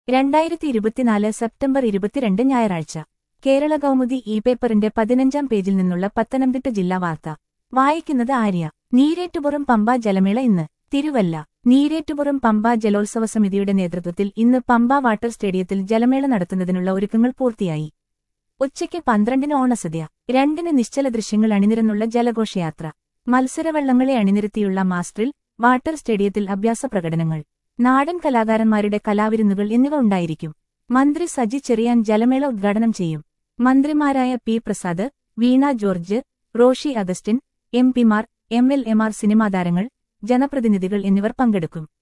രണ്ടായിരത്തി ഇരുപത്തിനാല് സെപ്റ്റംബർ ഇരുപത്തിരണ്ട് ഞായറാഴ്ച കേരള കൗമുദി ഇ പേപ്പറിന്റെ പതിനഞ്ചാം പേജിൽ നിന്നുള്ള പത്തനംതിട്ട ജില്ലാ വാർത്ത വായിക്കുന്നത് ആര്യ നീരേറ്റുപുറം പമ്പ ജലമേള ഇന്ന് തിരുവല്ല നീരേറ്റുപുറം പമ്പ ജലോത്സവ സമിതിയുടെ നേതൃത്വത്തിൽ ഇന്ന് പമ്പ വാട്ടർ സ്റ്റേഡിയത്തിൽ ജലമേള നടത്തുന്നതിനുള്ള ഒരുക്കങ്ങൾ പൂർത്തിയായി ഉച്ചയ്ക്ക് പന്ത്രണ്ടിന് ഓണസദ്യ രണ്ടിന് നിശ്ചല ദൃശ്യങ്ങൾ അണിനിരന്നുള്ള ജലഘോഷയാത്ര മത്സരവള്ളങ്ങളെ അണിനിരത്തിയുള്ള മാസ്റ്ററിൽ വാട്ടർ സ്റ്റേഡിയത്തിൽ അഭ്യാസ പ്രകടനങ്ങൾ നാടൻ കലാകാരന്മാരുടെ കലാവിരുന്നുകൾ എന്നിവ ഉണ്ടായിരിക്കും മന്ത്രി സജി ചെറിയാൻ ജലമേള ഉദ്ഘാടനം ചെയ്യും മന്ത്രിമാരായ P Prasad Veena George Roshi Augustine M പിമാർ എം എൽ എമാർ സിനിമാ താരങ്ങൾ ജനപ്രതിനിധികൾ എന്നിവർ പങ്കെടുക്കും